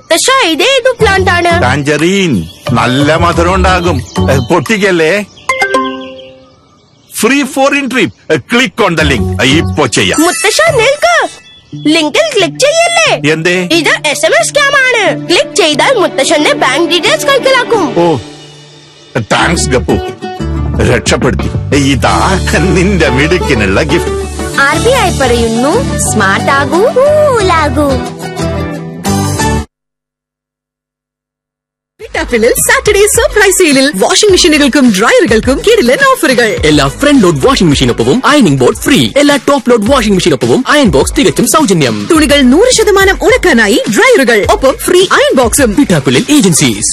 മുത്തശ്ശ ഇതേതു പ്ലാന്റ് ആണ് ടാഞ്ചറീൻ നല്ല മധുരം ഉണ്ടാകും എ, പൊട്ടിക്കല്ലേ free foreign trip click on the link ഇപ്പോ ചെയ്യാം മുത്തശ്ശ നിൽക്ക് ലിങ്കിൽ ക്ലിക്ക് ചെയ്യല്ലേ എന്തേ ഇത് എസ് എം എസ് സ്കാം ആണ് ക്ലിക്ക് ചെയ്താൽ മുത്തശ്ശന്റെ ബാങ്ക് ഡീറ്റെയിൽസ് കൈക്കലാക്കും ഓ താങ്ക്സ് ഗപ്പു രക്ഷപ്പെടുത്തി ഇതാ നിന്റെ മിടുക്കിനുള്ള ഗിഫ്റ്റ് ആർ ബി ഐ പറയുന്നു സ്മാർട്ട് ആകൂ കൂലാകൂ പിറ്റാപ്പിളിൽ സാറ്റർഡേ സർപ്രൈസ് സെയിലിൽ വാഷിംഗ് മെഷീനുകൾക്കും ഡ്രയറുകൾക്കും കിടിലൻ ഓഫറുകൾ എല്ലാ ഫ്രണ്ട് ലോഡ് വാഷിംഗ് മെഷീനൊപ്പവും അയണിംഗ് ബോർഡ് ഫ്രീ എല്ലാ top load washing മെഷീനൊപ്പവും iron box തികച്ചും സൗജന്യം തുണികൾ നൂറ് ശതമാനം ഉണക്കാനായി ഡ്രയറുകൾ ഒപ്പം ഫ്രീ അയൺ ബോക്സും പിട്ടാപ്പിളിൽ ഏജൻസീസ്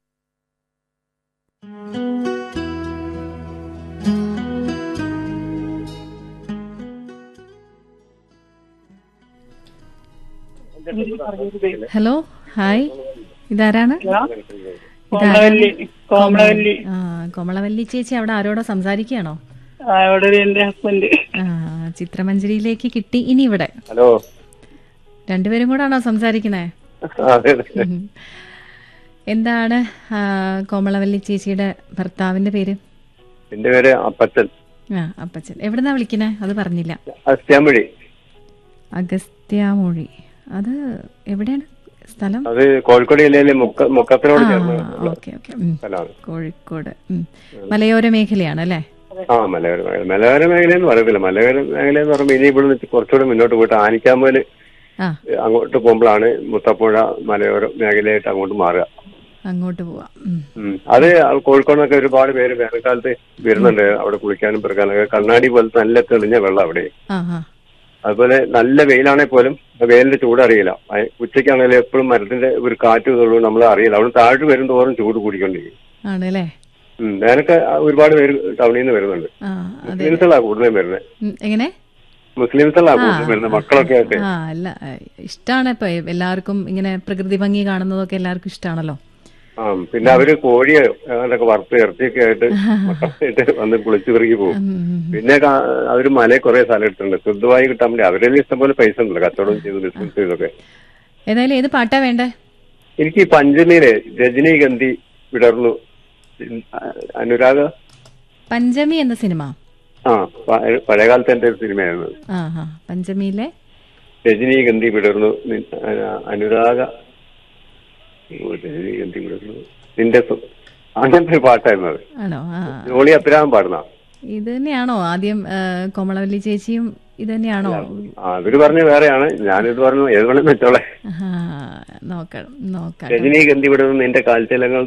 ഹലോ ഹായ് ഇതാരാണ് കോമളവല്ലി കോമളവല്ലി ആ കോമളവല്ലി ചേച്ചി അവിടെ ആരോടോ സംസാരിക്കുകയാണോ ആ, അവിടെ ഒരു എന്റെ ഹസ്ബൻഡ് ആ ചിത്രമഞ്ജരിയിലേക്ക് കിട്ടി ഇനി ഇവിടെ ഹലോ രണ്ടുപേരും കൂടാണോ സംസാരിക്കണേ അതെ ഉം. എന്താണ് ആ, കോമളവല്ലി ചേച്ചിയുടെ ഭർത്താവിന്റെ പേര് എന്റെ പേര് അപ്പച്ചൻ ആ അപ്പച്ചൻ എവിടുന്നാ വിളിക്കണേ അത് പറഞ്ഞില്ല അസ്ത്യാമ്പഴി അഗസ്ത്യാമൊഴി അത് എവിടെയാണ് സ്ഥലം അത് കോഴിക്കോട് ജില്ലയിലെ മുക്ക മുക്കത്തിനോട് ആ ചേർന്ന് ഓക്കെ ഓക്കെ ഉം. സ്ഥലമാണ് കോഴിക്കോട് ഉം. മലയോര മേഖലയാണ് അല്ലേ ആ മലയോര മേഖല മലയോര മേഖല എന്ന് പറയത്തില്ല മലയോര മേഖല എന്ന് പറയുമ്പോൾ ഇനി ഇവിടെ നിന്ന് കുറച്ചുകൂടെ മുന്നോട്ട് പോയിട്ട് ആനിക്കാമ്പല് ആ അങ്ങോട്ട് പോകുമ്പോഴാണ് മുത്തപ്പുഴ മലയോര മേഖലയായിട്ട് അങ്ങോട്ട് മാറുക അങ്ങോട്ട് പോവാം ഉം. ഉം. അത് കോഴിക്കോട് നിന്നൊക്കെ ഒരുപാട് പേര് വേനൽക്കാലത്ത് വരുന്നുണ്ട് അവിടെ കുളിക്കാനും പെറുക്കാനൊക്കെ കണ്ണാടി പോലത്തെ നല്ല തെളിഞ്ഞ വെള്ളം അവിടെ ആ ആ അതുപോലെ നല്ല വെയിലാണെങ്കിൽ പോലും വെയിലിന്റെ ചൂട് അറിയില്ല അയ് ഉച്ചയ്ക്കാണെങ്കിലും എപ്പോഴും മരത്തിന്റെ ഒരു കാറ്റ് ഇതുള്ളൂ നമ്മൾ അറിയില്ല അവിടെ താഴോട്ട് വരും തോറും ചൂട് കൂടിക്കൊണ്ടിരിക്കും ആണല്ലേ ഉം. വേനൊക്കെ ഒരുപാട് പേര് ടൗണിൽ നിന്ന് വരുന്നുണ്ട് ആ അതെ മുസ്ലിംസുകളാ കൂടുതലും വരുന്നത് ഉം, എങ്ങനെ മുസ്ലിംസുകളാ ആ, കൂടുതലും വരുന്നത് മക്കളൊക്കെ ആയിട്ട് ആ അല്ല ഇഷ്ടമാണ് ഇപ്പൊ എല്ലാവർക്കും ഇങ്ങനെ പ്രകൃതി ഭംഗി കാണുന്നതൊക്കെ എല്ലാവർക്കും ഇഷ്ടമാണല്ലോ ആ പിന്നെ അവര് കോഴിയോ അങ്ങനൊക്കെ വറുത്ത് ഇറച്ചിയൊക്കെ ആയിട്ട് മക്കളായിട്ട് വന്ന് കുളിച്ചു പെറുക്കി പോകും പിന്നെ കാ- അവര് മലയിൽ കുറെ സ്ഥലം എടുത്തിട്ടുണ്ട് ശുദ്ധമായി കിട്ടാൻ വേണ്ടി അവരുടെ ഇഷ്ടം പോലെ പൈസ ഉണ്ടല്ലോ കച്ചവടം ചെയ്ത് ബിസിനസ് ചെയ്തൊക്കെ ഏതായാലും ഏത് പാട്ടാ വേണ്ടേ എനിക്ക് ഈ പഞ്ചമിയിലെ രജനീഗന്ധി വിടർന്നു അനുരാഗ പഞ്ചമി എന്ന സിനിമ ആ പ- പഴയകാലത്തെ എന്റെ ഒരു സിനിമയായിരുന്നു ആ ആ പഞ്ചമിയിലെ രജനീഗന്ധി വിടർന്നു നി- അ- അനുരാഗ ഓ, രജനീഗന്ധി വിടർന്നു നിന്റെ സ്വ- അങ്ങനത്തെ ഒരു പാട്ടായിരുന്നു അത് ആണോ ആ ജോളി അഭിരാമം പാടുന്ന ഇത് തന്നെയാണോ ആദ്യം ആ, കോമളവല്ലി ചേച്ചിയും ഇത് തന്നെയാണോ അവര് പറഞ്ഞ വേറെയാണ് ഞാനിത് പറഞ്ഞു ഏത് വേണം വെച്ചോളെ ആ, നോക്കാം നോക്കാം രജനീഗന്ധി വിടർന്നു നിന്റെ കാൽച്ചലങ്ങൾ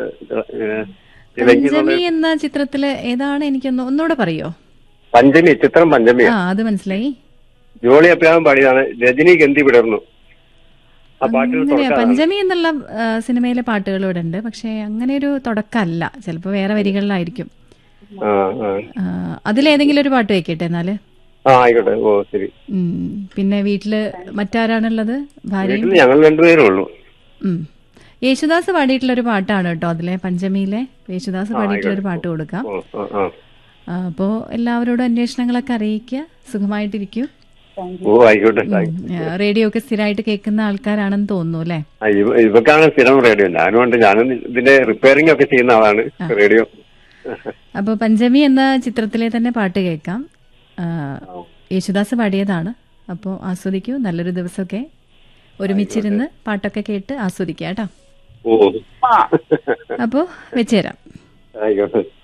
പഞ്ചമി എന്ന ചിത്രത്തില് ഏതാണ് എനിക്കൊന്ന് ഒന്നുകൂടെ പറയോ പഞ്ചമി ചിത്രം പഞ്ചമി ആ അത് മനസ്സിലായി ജോളി അഭിരാമം പാടിയതാണ് രജനീഗന്ധി വിടർന്നു ആ പാട്ടിൽ അങ്ങനെ തുടക്കം പഞ്ചമി എന്നുള്ള ആ, സിനിമയിലെ പാട്ടുകൾ ഇവിടെ ഉണ്ട് പക്ഷെ അങ്ങനെ ഒരു തുടക്കമല്ല ചിലപ്പോ വേറെ വരികളിലായിരിക്കും ആ ആ ആ, അതിലേതെങ്കിലും ഒരു പാട്ട് വെക്കട്ടെ എന്നാല് ആ ആയിക്കോട്ടെ ഓ ശരി ഉം. പിന്നെ വീട്ടില് മറ്റാരാണുള്ളത് ഭാര്യയും വീട്ടിൽ ഞങ്ങൾ രണ്ടുപേരേ ഉള്ളൂ ഉം. യേശുദാസ് പാടിയിട്ടുള്ള ഒരു പാട്ടാണ് കേട്ടോ അതിലെ പഞ്ചമിയിലെ യേശുദാസ് പാടിയിട്ടുള്ള ഒരു പാട്ട് കൊടുക്കാം ഓ, ആ, ആ. ആ, അപ്പോ എല്ലാവരോടും അന്വേഷണങ്ങളൊക്കെ അറിയിക്കുക സുഖമായിട്ടിരിക്കൂ ഓ ആയിക്കോട്ടെ താങ്ക് യു. ആ, റേഡിയോ ഒക്കെ സ്ഥിരമായിട്ട് കേൾക്കുന്ന ആൾക്കാരാണെന്ന് തോന്നുന്നു അല്ലേ ആ, ഇവ- ഇവക്കാണ് സ്ഥിരം റേഡിയോ ഞാനുണ്ട് ഞാനും ഇതിന്റെ റിപ്പയറിംഗ് ഒക്കെ ചെയ്യുന്ന ആളാണ് റേഡിയോ അപ്പോൾ പഞ്ചമി എന്ന ചിത്രത്തിലെ തന്നെ പാട്ട് കേൾക്കാം ആ, യേശുദാസ് പാടിയതാണ് അപ്പോൾ ആസ്വദിക്കൂ നല്ലൊരു ദിവസമൊക്കെ ഒരുമിച്ചിരുന്ന് പാട്ടൊക്കെ കേട്ട് ആസ്വദിക്കുക കേട്ടോ ഓ അപ്പോൾ വെച്ചുതരാം ആയിക്കോട്ടെ